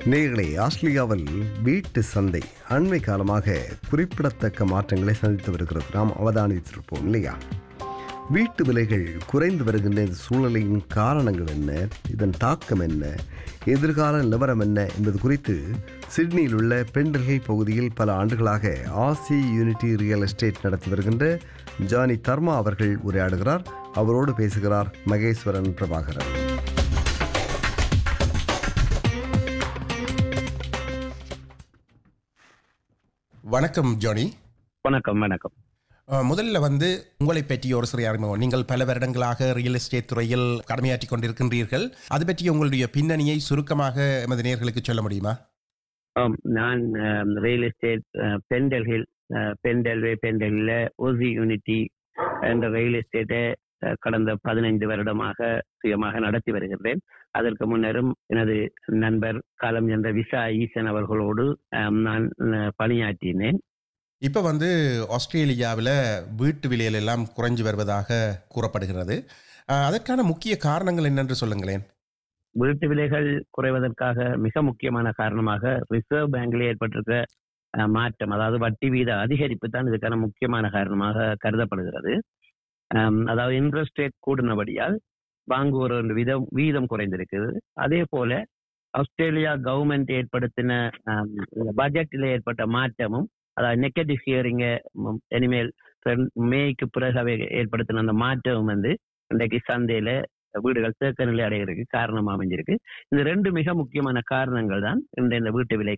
நேயர்களே ஆஸ்திரேலியாவில் வீட்டு சந்தை அண்மை காலமாக குறிப்பிடத்தக்க மாற்றங்களை சந்தித்து வருகிறது நாம் அவதானித்திருப்போம் இல்லையா வீட்டு விலைகள் குறைந்து வருகின்ற இந்த சூழலின் காரணங்கள் என்ன இதன் தாக்கம் என்ன எதிர்கால நிலவரம் என்ன என்பது குறித்து சிட்னியில் உள்ள பெண்டல்கை பகுதியில் பல ஆண்டுகளாக ஆசி யூனிட்டி ரியல் எஸ்டேட் நடத்தி வருகின்ற ஜானி தர்மா அவர்கள் உரையாடுகிறார் அவரோடு பேசுகிறார் மகேஸ்வரன் பிரபாகரன் வணக்கம் ஜானி வணக்கம் வணக்கம் அஹ், முதல்ல வந்து உங்களை பற்றி ஒரு சிறிய அறிமுகம் நீங்கள் பல வருடங்களாக ரியல் எஸ்டேட் துறையில் கடமையாற்றி கொண்டிருக்கின்றீர்கள் அது பற்றி உங்களுடைய பின்னணியை சுருக்கமாக எமது நேயர்களுக்கு சொல்ல முடியுமா ஆம், நான் ரியல் எஸ்டேட் பெண்டல் ஹில் பெண்டல்வே பெண்டல்ல ஓசி யூனிட்டி என்ற ரியல் எஸ்டேட்டை அஹ், கடந்த பதினைந்து வருடமாக சுயமாக நடத்தி வருகின்றேன் அதற்கு முன்னரும் எனது நண்பர் காலம் என்ற விசா ஈசன் அவர்களோடு அஹ், நான் அஹ், பணியாற்றினேன் இப்போ வந்து ஆஸ்திரேலியாவில் வீட்டு விலைகள் எல்லாம் குறைஞ்சு வருவதாக கூறப்படுகிறது அஹ், அதற்கான முக்கிய காரணங்கள் என்னென்று சொல்லுங்களேன் வீட்டு விலைகள் குறைவதற்காக மிக முக்கியமான காரணமாக ரிசர்வ் பேங்க்ல ஏற்பட்டிருக்க அஹ், மாற்றம் அதாவது வட்டி வீத அதிகரிப்பு தான் இதுக்கான முக்கியமான காரணமாக கருதப்படுகிறது அம், அதாவது இன்ட்ரெஸ்ட் ரேட் கூடினபடியால் வாங்குவோர் ஒரு வீதம் வீதம் குறைந்திருக்குது அதே போல ஆஸ்திரேலியா கவர்மெண்ட் ஏற்படுத்தின அம், இந்த பட்ஜெட்டில் ஏற்பட்ட மாற்றமும் அதாவது நெகட்டிவ் ஹியரிங்க இனிமேல் ரெண்டு- மேய்க்கு பிறகு அவை ஏற்படுத்தின அந்த மாற்றமும் வந்து இன்றைக்கு சந்தையில வீடுகள் தேக்க நிலை அடைகிறதுக்கு காரணமா அமைஞ்சிருக்கு இந்த ரெண்டு மிக முக்கியமான காரணங்கள் தான் இந்த இந்த வீட்டு விலை